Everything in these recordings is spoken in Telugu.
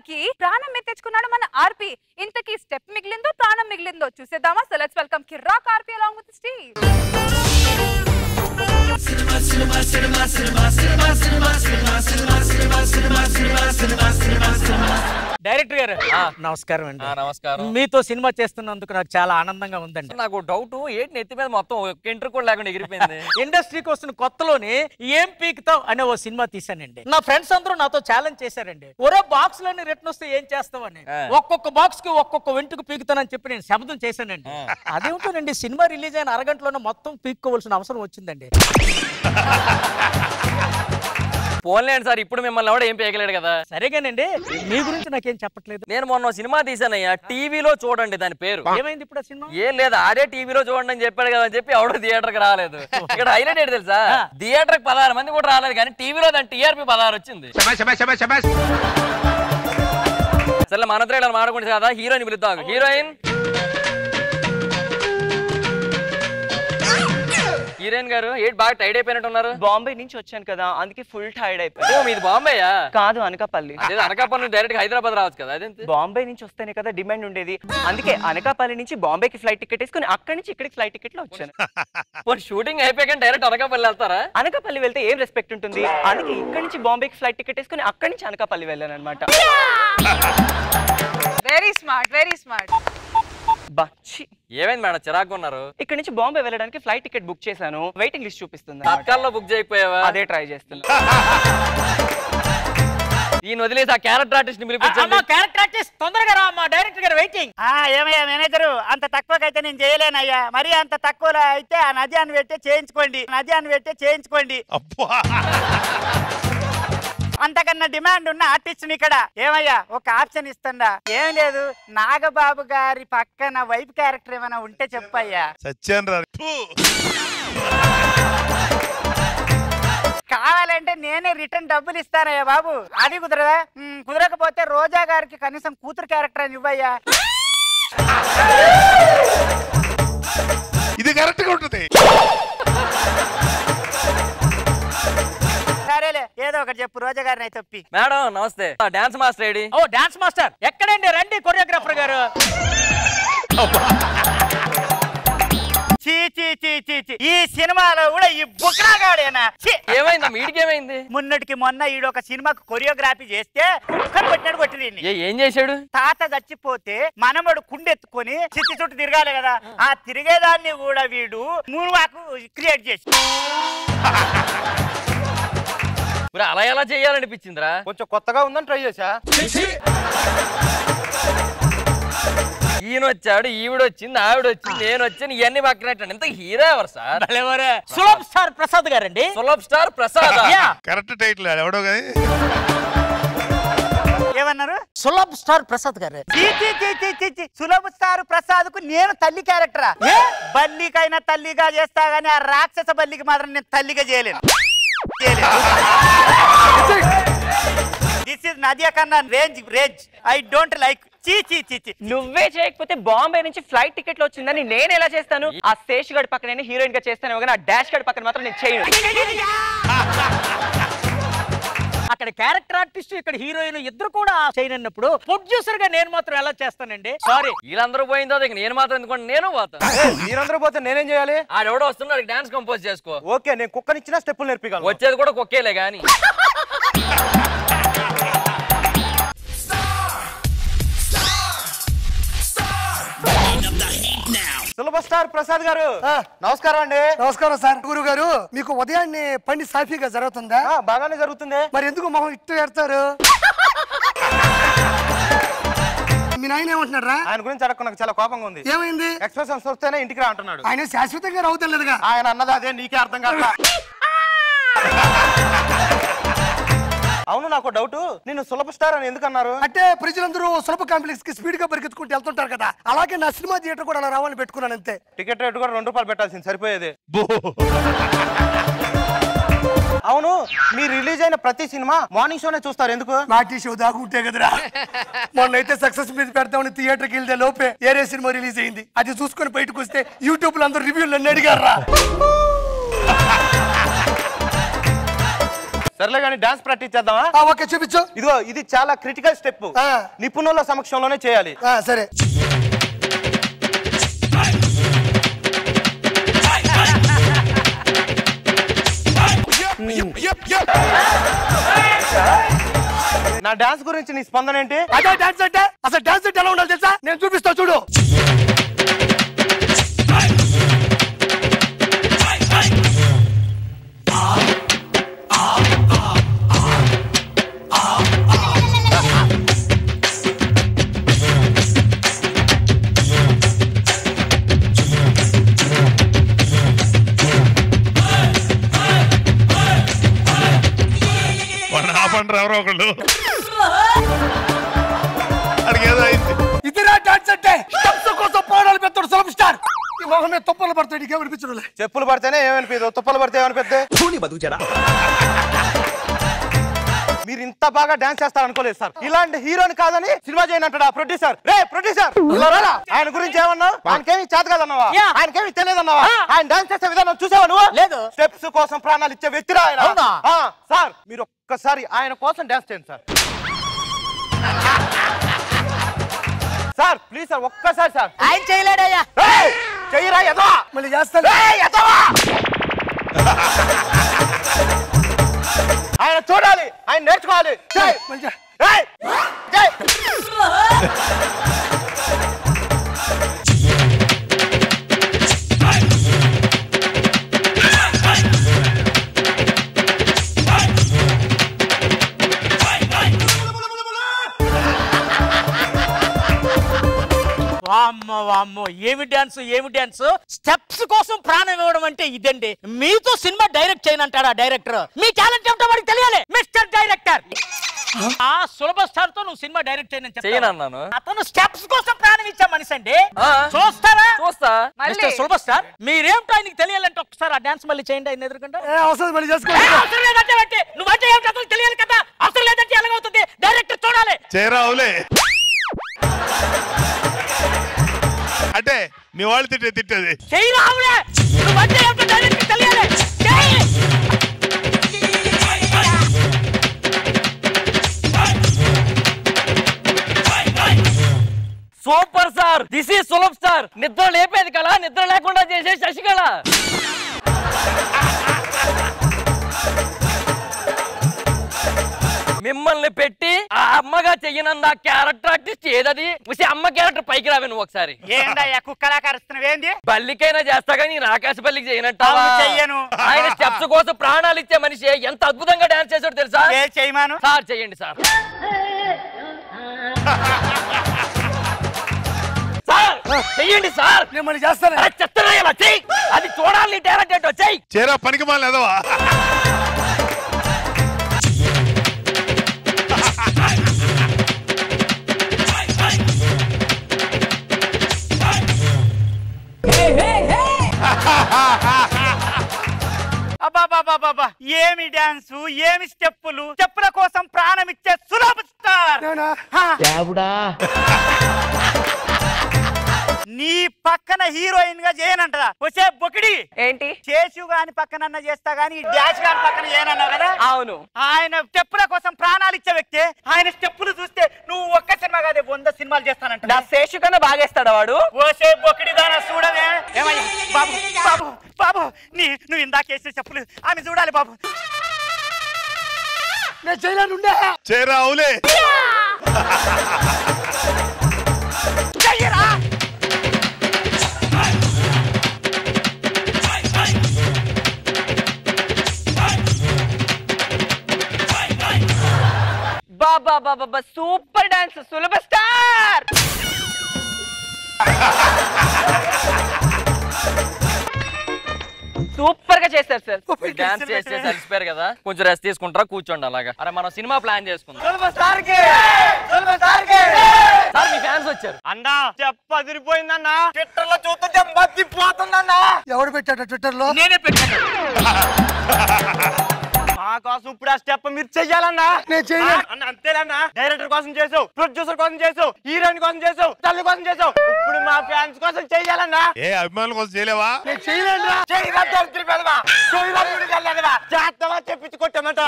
చిత్రానికి ప్రాణం ఎత్తెచ్చుకున్నాడు మన ఆర్పి ఇంతకీ స్టెప్ మిగిలిందో ప్రాణం మిగిలిందో చూసేద్దామా so let's welcome Kirrak RP along with Steve director గారు ఆ. నమస్కారం అండి ఆ, నమస్కారం మీతో సినిమా చేస్తున్నందుకు నాకు చాలా ఆనందంగా ఉందండి నాకు డౌట్ ఏంటి నెత్తి మీద మొత్తం ఒక్క ఇంటర్ కూడా లేకుండా ఎగిరిపోయింది ఇండస్ట్రీకి వస్తున్న కొత్తలోనే ఏం పీకుతావు అనే ఓ సినిమా తీశానండి నా ఫ్రెండ్స్ అందరూ నాతో ఛాలెంజ్ చేశారండి ఒరే బాక్స్ లోని రిటర్న్ వస్తే ఏం చేస్తావని ఆ. ఒక్కొక్క బాక్స్ కి ఒక్కొక్క వెంటుకు పీకుతానని చెప్పి నేను శబ్దం చేశానండి ఆ. అదేమిటోనండి సినిమా రిలీజ్ అయిన అరగంటలోనే మొత్తం పీక్కోవాల్సిన అవసరం వచ్చిందండి పోన్లేండి సార్ ఇప్పుడు మిమ్మల్ని ఎవడ ఏం పేయగలేడు కదా సరేగానండి మీ గురించి నాకేం చెప్పట్లేదు నేను మొన్న ఓ సినిమా తీసానయ్యా టీవీలో చూడండి దాని పేరు ఏమైంది ఇప్పుడు ఆ సినిమా ఏం లేదు ఆడే టీవీలో చూడండి అని చెప్పాడు కదా అని చెప్పి ఎవడో థియేటర్ కి రాలేదు ఇక్కడ హైలైట్ ఏంటి తెలుసా ఆ. థియేటర్ కి పదహారు మంది కూడా రాలేదు కానీ టీవీలో దాని టీఆర్పీ పదహారు వచ్చింది సరే మన ఇలా మాడకుండా కదా హీరోయిన్ పిలుద్దాం హీరోయిన్ హీరోయిన్ గారు ఏంటి బాగా టైడ్ అయిపోయినట్టు ఉన్నారు బాంబే నుంచి వచ్చాను కదా అందుకే ఫుల్ టైర్డ్ ఓ అయిపోయాను మీది బాంబేయా కాదు అనకాపల్లి అదే అనకాపల్లి డైరెక్ట్ హైదరాబాద్ రావచ్చు కదా అదేంటి బాంబే నుంచి వస్తేనే కదా డిమాండ్ ఉండేది అందుకే అనకాపల్లి నుంచి బాంబేకి ఫ్లైట్ టికెట్ వేసుకుని అక్కడి నుంచి ఇక్కడికి ఫ్లైట్ టికెట్ లో వచ్చాను పోనీ షూటింగ్ అయిపోయాక డైరెక్ట్ అనకాపల్లి వెళ్తారా అనకాపల్లి వెళ్తే ఏం రెస్పెక్ట్ ఉంటుంది అందుకే ఇక్కడి నుంచి బాంబేకి ఫ్లైట్ టికెట్ వేసుకుని అక్కడి నుంచి అనకాపల్లి వెళ్ళాను అనమాట వెరీ స్మార్ట్ వెరీ స్మార్ట్ బచ్చి ఏమైంది మేడం చిరాకు ఉన్నారు ఇక్కడ నుంచి బాంబే వెళ్ళడానికి ఫ్లైట్ టికెట్ బుక్ చేశాను వెయిటింగ్ లిస్ట్ చూపిస్తుంది అన్నమాట. తత్కాల్లో బుక్ చేయకపోయావా అదే ట్రై చేస్తున్నా ఈయన వదిలేసి ఆ క్యారెక్టర్ ఆర్టిస్ట్ ని పిలిపించండి క్యారెక్టర్ ఆర్టిస్ట్ తొందరగా రా మా డైరెక్టర్ గారు వెయిటింగ్ ఆ ఏమయ్యా మేనేజరు అంత తక్కువకైతే నేను చేయలేనయ్యా మరి అంత తక్కువలో అయితే ఆ నద్యాన్ని పెట్టే చేయించుకోండి నద్యాన్ని పెట్టే చేయించుకోండి అంతకన్నా డిమాండ్ ఉన్న ఆర్టిస్ట్ ఇక్కడ ఏమయ్యా ఒక ఆప్షన్ ఇస్తుందా ఏం లేదు నాగబాబు గారి పక్కన వైఫ్ క్యారెక్టర్ ఏమైనా ఉంటే చెప్పయ్యా సత్యాన్ రా కావాలంటే నేనే రిటర్న్ డబ్బులు ఇస్తానయ్యా బాబు అది కుదరదా మ్, కుదరకపోతే రోజా గారికి కనీసం కూతురు క్యారెక్టర్ అని ఇవ్వయ్యా ఇది కరెక్ట్ గా ఉంటుంది సరేలే ఏదో ఒకటి చెప్పు రోజా గారిని అయితే తప్పి మేడం నమస్తే డాన్స్ మాస్టర్ ఐడి ఓ డాన్స్ మాస్టర్ ఎక్కడండి రండి కొరియోగ్రాఫర్ గారు చీ చీ చీ చీ చీ ఈ సినిమాలో కూడా ఈ బుక్రాగాడేనా ఛీ! ఏమైంది మీడికి ఏమైంది మొన్నటికి మొన్న ఈడు ఒక సినిమాకు కొరియోగ్రఫీ చేస్తే కుక్కను కొట్టినాడు కొట్టి దీన్ని ఏ ఏం చేశాడు తాత చచ్చిపోతే మనమడు కుండెత్తుకొని చిత్తి చుట్టూ తిరగాలి కదా ఆ తిరిగేదాన్ని కూడా వీడు మూడువాకు క్రియేట్ చేసి మరి అలా ఎలా చేయాలనిపించిందిరా కొంచెం కొత్తగా ఉందని ట్రై చేశా ఈయన వచ్చాడు ఈవిడ వచ్చింది ఆవిడ వచ్చింది నేను వచ్చాను ఇవన్నీ పక్కనట్టు ఇంత హీరో ఎవరు సార్ భలేవారే. సులభ్ స్టార్ ప్రసాద్ గారండి Sulabh star Prasad yeah, correct title ఎవడో కానీ ఏమన్నారు సులభ్ స్టార్ ప్రసాద్ గారు చీ, చీ, చీ, చీ, చీ, చీ. సులభ స్టార్ ప్రసాద్ కు నేను తల్లి క్యారెక్టరా బల్లికైనా తల్లిగా చేస్తా గానీ ఆ రాక్షస బల్లికి మాత్రం నేను తల్లిగా చేయలేను దిస్ ఇస్ నదియా కన్నా range range I don't like చీ చీ చీ చీ నువ్వే చేయకపోతే బాంబే నుంచి ఫ్లైట్ టికెట్లు వచ్చిందని నేను ఎలా చేస్తాను ఆ శేష్ గడ్ పక్కన నేను హీరోయిన్ గా చేస్తాను కానీ ఆ డాష్ గడ్ పక్కన మాత్రం నేను చేయను అక్కడ క్యారెక్టర్ ఆర్టిస్ట్ ఇక్కడ హీరోయిన్ ఇద్దరు కూడా చేయనన్నప్పుడు ప్రొడ్యూసర్ గా నేను మాత్రం ఎలా చేస్తానండి సారీ వీళ్ళందరూ పోయిన తర్వాత ఇక నేను మాత్రం ఎందుకంటే నేను పోతా మీరందరూ పోతే నేనేం చేయాలి ఆడెవడో వస్తున్నాడు డాన్స్ కంపోజ్ చేసుకో ఓకే నేను కుక్కనిచ్చిన స్టెప్పులు నేర్పిగలను వచ్చేది కూడా కుక్కేలే గాని సులభ స్టార్ ప్రసాద్ గారు నమస్కారం అండి నమస్కారం సార్ గురువు గారు మీకు ఉదయాన్నే పని సాఫీగా జరుగుతుందా ఆ, బాగానే జరుగుతుంది మరి ఎందుకు మొహం ఇట్టు పెడతారు మీ నాయన ఏమంటున్నాడు రా ఆయన గురించి అడగ నాకు చాలా కోపంగా ఉంది ఏమైంది ఎక్స్ప్రెషన్స్ వస్తేనే ఇంటికి రా అంటున్నాడు ఆయన శాశ్వతంగా రావుతలేదుగా ఆయన అన్నది అదే నీకే అర్థం కాదు అవును నాకు డౌట్ నేను సులభ స్టార్ అని ఎందుకు అన్నారు అంటే ప్రజలందరూ సులభ కాంప్లెక్స్ కి స్పీడ్ గా పరిగెత్తుకుంటూ వెళ్తుంటారు కదా అలాగే నా సినిమా థియేటర్ కూడా అలా రావాలని పెట్టుకున్నాను అంతే టికెట్ రేట్ కూడా రెండు రూపాయలు పెట్టాల్సింది సరిపోయేది అవును మీరు రిలీజ్ అయిన ప్రతి సినిమా మార్నింగ్ షోనే చూస్తారు ఎందుకు నాటి షో దాగుంటే కదరా మొన్నైతే సక్సెస్ మీద పెడతామని థియేటర్కి వెళ్తే లోపే ఏరే సినిమా రిలీజ్ అయింది అది చూసుకొని బయటకు వస్తే యూట్యూబ్ లో అందరూ రివ్యూలు అన్ని అడిగారా సర్లే కానీ డాన్స్ ప్రాక్టీస్ చేద్దామా ఆ, ఓకే చూపించు ఇదిగో ఇది చాలా క్రిటికల్ స్టెప్ ఆ. నిపుణుల సమక్షంలోనే చేయాలి ఆ, సరే నా డాన్స్ గురించి నీ స్పందన ఏంటి అదే డాన్స్ అంటే అసలు డాన్స్ అంటే ఎలా ఉండాలి తెలుసా నేను చూపిస్తా చూడు వాడిని ఆపండి ఎవరో ఒకళ్ళు అడిగి ఏదో అయింది ఇదిరా డాన్స్ అంటే స్టెప్స్ కోసం పోవడాలు పెద్దోడు సులభ స్టార్ ఈ మొహం మీద తుప్పలు పడతాడు నీకేం అనిపించడం చెప్పులు పడితేనే ఏమనిపించదు తుప్పలు పడితే ఏమనిపిద్ది మీరు ఇంత బాగా డాన్స్ చేస్తారు అనుకోలేదు సార్ ఇలాంటి హీరోని కాదని సినిమా చేయనంటాడు ఆ ప్రొడ్యూసర్ రే ప్రొడ్యూసర్ ఆయన గురించి ఏమన్నావు ఆయనకేమి చేత కాదన్నావా Yeah. ఆయనకేమి తెలియదన్నావా ఆయన డాన్స్ చేసే విధానం చూసావా నువ్వు లేదు. స్టెప్స్ కోసం ప్రాణాలు ఇచ్చే వ్యక్తిరా ఆయన అవునా? ఆ, సార్ మీరు ఒక్కసారి ఆయన కోసం డాన్స్ చేయండి సార్ సార్ ప్లీజ్ సార్ ఒక్కసారి సార్ ఆయన చేయలేడయ్యా ఏయ్! చెయ్యరా ఎదవా మళ్ళీ చేస్తాను ఏయ్, ఎదవా ఆయన చూడాలి ఆయన నేర్చుకోవాలి చెయ్. మళ్ళీ చే- ఏయ్! చెయ్. వామ్మో వామ్మో ఏమి డాన్స్ ఏమి డాన్స్ స్టెప్స్ కోసం ప్రాణం ఇవ్వడం అంటే ఇదండి మీతో సినిమా డైరెక్ట్ చేయనంటాడా డైరెక్టర్ మీ టాలెంట్ ఏమిటో వాడికి తెలియాలి మిస్టర్ డైరెక్టర్ ఆ సులభ స్టార్ తో నువ్వు సినిమా డైరెక్ట్ చేయనని చెప్తావా? చేయనన్నాను. అతను స్టెప్స్ కోసం ప్రాణం ఇచ్చా మనిషి అండి ఆ. చూస్తారా చూస్తా మళ్ళీ మిస్టర్ సులభ స్టార్ మీరేమిటో ఆయనకి తెలియాలంటే ఒకసారి ఆ డాన్స్ మళ్ళీ చేయండి ఆయన ఎదురుకుంటా ఏ అవసరం మళ్ళీ చేసుకో ఏ, అవసరం లేదంటే అంటే నువ్వంటే ఏమిటో అతనికి తెలియాలి కదా అవసరం లేదంటే ఎలాగవుతుంది డైరెక్టర్ చూడాలి చేరా అవులే అంటే మీ వాళ్ళు తిట్టే తిట్టేది చెయ్యి రావులే నువ్వంటే ఏమిటో డైరెక్టర్ తెలియాలి చెయ్యి super sir this is Sulabh sir నిద్ర లేపేది కళ నిద్ర లేకుండా చేసే శశికళ మిమ్మల్ని పెట్టి ఆ అమ్మగా చెయ్యనన్న క్యారెక్టర్ ఆర్టిస్ట్ ఏదది ఉసి అమ్మ క్యారెక్టర్ పైకి రావి నువ్వు ఒకసారి ఏందయ్యా కుక్కలా కరుస్తున్నావు ఏంది బల్లికైనా చేస్తా కానీ నేను ఆకాశ బల్లికి చేయనట్టు అవును, చెయ్యను. ఆయన స్టెప్స్ కోసం ప్రాణాలు ఇచ్చే మనిషి ఎంత అద్భుతంగా డాన్స్ చేశాడు తెలుసా ఏ చేయమాను సార్ చెయ్యండి సార్ సార్ చెయ్యండి సార్ నేను మళ్ళీ చేస్తాను అరే చెత్తనా ఇలా చెయ్యి అది చూడాలి టాలెంట్ ఏంటో చెయ్యి చేరా పనికి మాలి ఎదవా అబ్బాబాబాబా ఏమి డాన్సు ఏమి స్టెప్పులు స్టెప్పుల కోసం ప్రాణం ఇచ్చే సులభ స్టార్ నేనా? హా. నీ పక్కన హీరోయిన్ గా చేయనంటదా వచ్చే బొకిడి ఏంటి చేసు గాని పక్కనన్నా చేస్తా గాని ఈ డాష్ గాని పక్కన చేయనన్నావు కదా అవును ఆయన స్టెప్పుల కోసం ప్రాణాలు ఇచ్చే వ్యక్తి ఆయన స్టెప్పులు చూస్తే నువ్వు ఒక్క సినిమా కాదే వంద సినిమాలు చేస్తానంట నా శేషు కన్నా బాగేస్తాడా వాడు ఓసే బొకిడి దాన చూడవే ఏమయ్యా బాబు బాబు బాబు నీ నువ్వు ఇందాక వేసే చెప్పులు ఆమె చూడాలి బాబు నేను చేయలేను ఉండే చేరా అవులే చెయ్యరా బాబా బాబా super dance Sulabh star super గా చేశారు సార్ డాన్స్ చేసి చేసి అలసిపోయారు కదా కొంచెం రెస్ట్ తీసుకుంటారా కూర్చోండి అలాగా అరే మనం సినిమా ప్లాన్ చేసుకుందాం సార్ మీ ఫ్యాన్స్ వచ్చారు అన్నా చెప్ప అదిరిపోయిందన్నా ట్విట్టర్ లో చూస్తుంటే మర్చిపోతుందన్నా ఎవడు పెట్టాడు ట్విట్టర్ లో నేనే పెట్టాను మా మా కోసం ఇప్పుడు ఆ స్టెప్ మీరు చెయ్యాలన్నా నేను చెయ్యను. ఆ, అన్న అంతేలన్నా డైరెక్టర్ కోసం చేసావు ప్రొడ్యూసర్ కోసం చేసావు హీరోయిన్ కోసం చేసావు తల్లి కోసం చేసావు ఇప్పుడు మా ఫ్యాన్స్ కోసం చెయ్యాలన్నా ఏ అభిమానుల కోసం చేయలేవా నేను చేయలేనురా చెయ్యరా దరిద్ర పెదవా. చెయ్యరా వీడికి వెళ్ళలేదువా. చేస్తావా చెప్పించి కొట్టామంట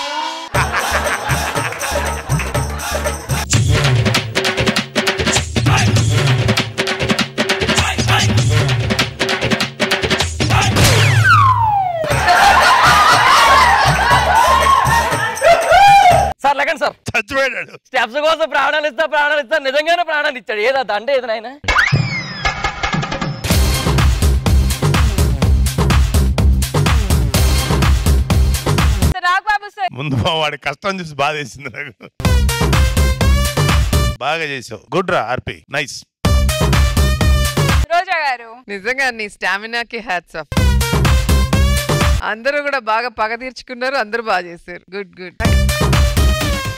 సార్ లేకండి సార్ చచ్చిపోయాడు స్టెప్స్ కోసం ప్రాణాలు ఇస్తా ప్రాణాలు ఇస్తా నిజంగానే ప్రాణాలు ఇచ్చాడు ఏదా దండ ఏది నాయన నాగబాబు సార్ ముందు వాడి కష్టం చూసి బాధ వేసింది నాకు బాగా చేసావు గుడ్ రా ఆర్పి నైస్ రోజా గారు నిజంగా నీ స్టామినాకి హ్యాట్స్ ఆఫ్ అందరూ కూడా బాగా పగ తీర్చుకున్నారు అందరూ బాగా చేశారు గుడ్ గుడ్